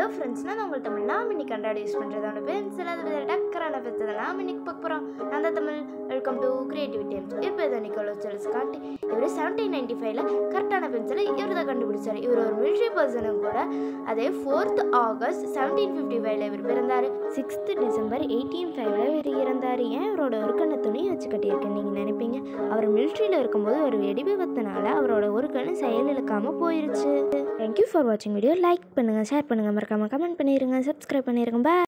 friends நான் உங்கள் தமிழ் நாம் இன்னைக்கு கண்டாடி யூஸ் பண்ணுறதோட பென்சில் அதில் டக்கரான பெற்றது நாம் இன்னைக்கு பார்க்க போகிறோம் நான் தான் தமிழ் வெல்கம் டு கிரியேட்டிவிட்டி இப்போ இதை நிக்கோலோ செல்ஸ் காட்டி இவர் செவன்டீன் நைன்டி ஃபைவ்ல கரெக்டான பென்சிலை இவர் தான் கண்டுபிடிச்சார் இவர் ஒரு மிலிட்ரி பர்சனும் கூட அதே ஃபோர்த் ஆகஸ்ட் செவன்டீன் ஃபிஃப்டி ஃபைவ்ல இவர் பிறந்தார் சிக்ஸ்த் டிசம்பர் எயிட்டீன் ஃபைவ்ல இவர் இறந்தார் ஏன் இவரோட ஒரு கண்ணை துணியை வச்சு கட்டியிருக்கேன்னு நீங்கள் நினைப்பீங்க அவர் மிலிட்ரியில் இருக்கும்போது ஒரு வெடி விபத்துனால அவரோட ஒரு கண்ணு செயல் இழுக்காமல் போயிருச்சு தேங்க்யூ ஃபார் வாட்சிங் வீடியோ லைக் பண்ணுங்கள் ஷேர் பண்ணுங்கள் மறக்காமல் கமெண்ட் பண்ணிடுங்க சப்ஸ்கிரைப் பண்ணிடுங்க பாய்